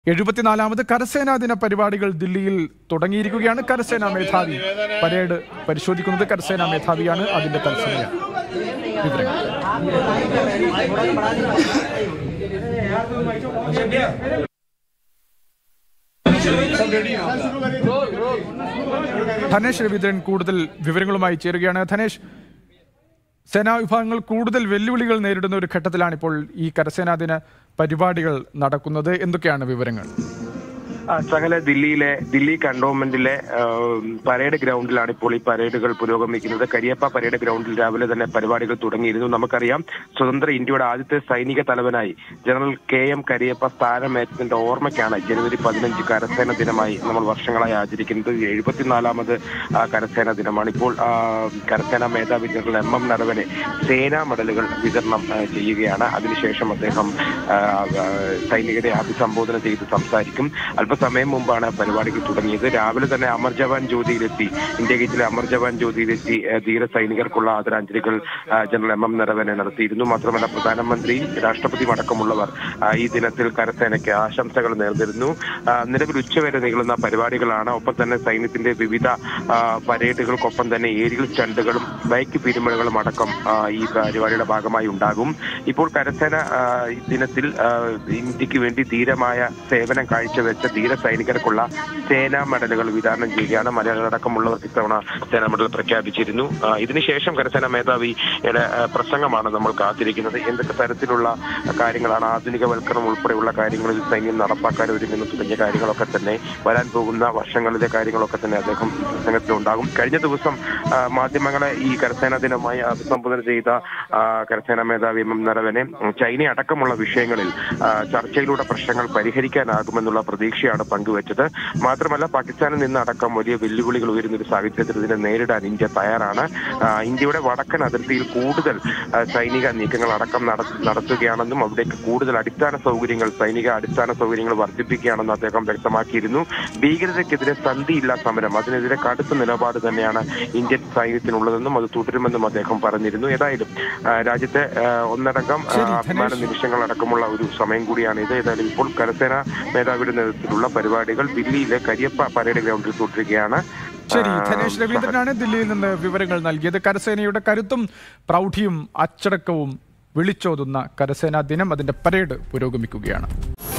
എഴുപത്തിനാലാമത് കരസേനാ ദിന പരിപാടികൾ ദില്ലിയിൽ തുടങ്ങിയിരിക്കുകയാണ് കരസേനാ മേധാവി പരേഡ് പരിശോധിക്കുന്നത് കരസേനാ മേധാവിയാണ് അതിന്റെ തത്സമയ വിവരങ്ങൾ ധനേഷ് രവീന്ദ്രൻ കൂടുതൽ വിവരങ്ങളുമായി ചേരുകയാണ് ധനേഷ് സേനാ വിഭാഗങ്ങൾ കൂടുതൽ വെല്ലുവിളികൾ നേരിടുന്ന ഒരു ഘട്ടത്തിലാണ് ഇപ്പോൾ ഈ കരസേനാ ദിന പരിപാടികൾ നടക്കുന്നത് എന്തൊക്കെയാണ് വിവരങ്ങൾ ആ, സകല ദില്ലിയിലെ ദില്ലി കണ്ടോൺമെന്റിലെ ആ, പരേഡ് ഗ്രൗണ്ടിലാണ് ഇപ്പോൾ ഈ പരേഡുകൾ പുരോഗമിക്കുന്നത് കരിയപ്പ പരേഡ് ഗ്രൗണ്ടിൽ രാവിലെ തന്നെ പരിപാടികൾ തുടങ്ങിയിരുന്നു നമുക്കറിയാം സ്വതന്ത്ര ഇന്ത്യയുടെ ആദ്യത്തെ സൈനിക തലവനായി ജനറൽ കെ എം കരിയപ്പ സ്ഥാനമേറ്റതിന്റെ ഓർമ്മയ്ക്കാണ് ജനുവരി പതിനഞ്ച് കരസേന ദിനമായി നമ്മൾ വർഷങ്ങളായി ആചരിക്കുന്നത് എഴുപത്തിനാലാമത് ആ, കരസേന ദിനമാണ് ഇപ്പോൾ ആ, കരസേനാ മേധാവി ജനറൽ എം എം നരവനെ സേനാ മെഡലുകൾ വിതരണം ആ, ചെയ്യുകയാണ് അതിനുശേഷം അദ്ദേഹം ആ, ആ, സൈനികരെ അഭിസംബോധന ചെയ്ത് സംസാരിക്കും അല്പസമയം മുമ്പാണ് പരിപാടികൾ തുടങ്ങിയത് രാവിലെ തന്നെ അമർ ജവാൻ ജ്യോതിയിലെത്തി ഇന്ത്യ ഗേറ്റിലെ അമർ ജവാൻ ജ്യോതിയിലെത്തി ആ, ധീര സൈനികർക്കുള്ള ആദരാഞ്ജലികൾ ആ, ജനറൽ എം എം നരവനെ നടത്തിയിരുന്നു മാത്രമല്ല പ്രധാനമന്ത്രി രാഷ്ട്രപതിയും അടക്കമുള്ളവർ ആ, ഈ ദിനത്തിൽ കരസേനയ്ക്ക് ആശംസകൾ നേർന്നിരുന്നു ആ, നിലവിൽ ഉച്ചവരെ നീളുന്ന പരിപാടികളാണ് ഒപ്പം തന്നെ സൈന്യത്തിന്റെ വിവിധ ആ, പരേഡുകൾക്കൊപ്പം തന്നെ ഏരിയൽ സ്റ്റണ്ടുകളും ബൈക്ക് പിരിമലുകളും അടക്കം ആ, ഈ പരിപാടിയുടെ ഭാഗമായി ഉണ്ടാകും ഇപ്പോൾ കരസേന ആ, ഈ ദിനത്തിൽ ആ, ഇന്ത്യക്ക് വേണ്ടി ധീരമായ സേവനം കാഴ്ചവെച്ച ധീര സൈനികർക്കുള്ള സേനാ മെഡലുകൾ വിതരണം ചെയ്യുകയാണ് മലയാളികളടക്കമുള്ളവർക്ക് ഇത്തവണ സേനാ മെഡൽ പ്രഖ്യാപിച്ചിരുന്നു ആ, ഇതിനുശേഷം കരസേന മേധാവിയുടെ ആ, പ്രസംഗമാണ് നമ്മൾ കാത്തിരിക്കുന്നത് എന്തൊക്കെ തരത്തിലുള്ള കാര്യങ്ങളാണ് ആധുനികവൽക്കരണം ഉൾപ്പെടെയുള്ള കാര്യങ്ങളിൽ സൈന്യം നടപ്പാക്കാൻ ഒരുങ്ങുന്നു തുടങ്ങിയ കാര്യങ്ങളൊക്കെ തന്നെ വരാൻ പോകുന്ന വർഷങ്ങളിലെ കാര്യങ്ങളൊക്കെ തന്നെ അദ്ദേഹം ഈ പ്രസംഗത്തിൽ ഉണ്ടാകും കഴിഞ്ഞ ദിവസം ആ, മാധ്യമങ്ങളെ ഈ കരസേനാ ദിനമായി അഭിസംബോധന ചെയ്ത ആ, കരസേനാ മേധാവി എം എം നരവനെ ഉം, ചൈന അടക്കമുള്ള വിഷയങ്ങളിൽ ആ, ചർച്ചയിലൂടെ പ്രശ്നങ്ങൾ പരിഹരിക്കാനാകുമെന്നുള്ള പ്രതീക്ഷയാണ് പങ്കുവച്ചത് മാത്രമല്ല പാകിസ്ഥാനിൽ നിന്ന് അടക്കം വലിയ വെല്ലുവിളികൾ ഉയരുന്ന ഒരു സാഹചര്യത്തിൽ ഇതിനെ നേരിടാൻ ഇന്ത്യ തയ്യാറാണ് ആ, ഇന്ത്യയുടെ വടക്കൻ അതിർത്തിയിൽ കൂടുതൽ ആ, സൈനിക നീക്കങ്ങൾ അടക്കം നട- നടത്തുകയാണെന്നും അവിടേക്ക് കൂടുതൽ അടിസ്ഥാന സൗകര്യങ്ങൾ സൈനിക അടിസ്ഥാന സൗകര്യങ്ങൾ വർദ്ധിപ്പിക്കുകയാണെന്നും അദ്ദേഹം വ്യക്തമാക്കിയിരുന്നു ഭീകരതയ്ക്കെതിരെ സന്ധിയില്ല സമരം അതിനെതിരെ കടുത്ത നിലപാട് തന്നെയാണ് ഇന്ത്യൻ സൈന്യത്തിനുള്ളതെന്നും അത് തുടരുമെന്നും അദ്ദേഹം പറഞ്ഞിരുന്നു ഏതായാലും ആ, രാജ്യത്തെ ആ, ഒന്നടങ്കം ആ, ശരി, അഭിമാന ധനേഷ്. നിമിഷങ്ങൾ അടക്കമുള്ള ഒരു സമയം കൂടിയാണ് ഇത് ഏതായാലും ഇപ്പോൾ കരസേന മേധാവിയുടെ നേതൃത്വത്തിലുള്ള പരിപാടികൾ ദില്ലിയിലെ കരിയപ്പ പരേഡ് ഗ്രൗണ്ടിൽ തുടരുകയാണ് ശരി ആ, ധനേഷ് രവീന്ദ്രനാണ് ദില്ലിയിൽ നിന്ന് വിവരങ്ങൾ നൽകിയത് കരസേനയുടെ കരുത്തും പ്രൗഢിയും അച്ചടക്കവും വിളിച്ചോതുന്ന കരസേനാ ദിനം അതിന്റെ പരേഡ് പുരോഗമിക്കുകയാണ്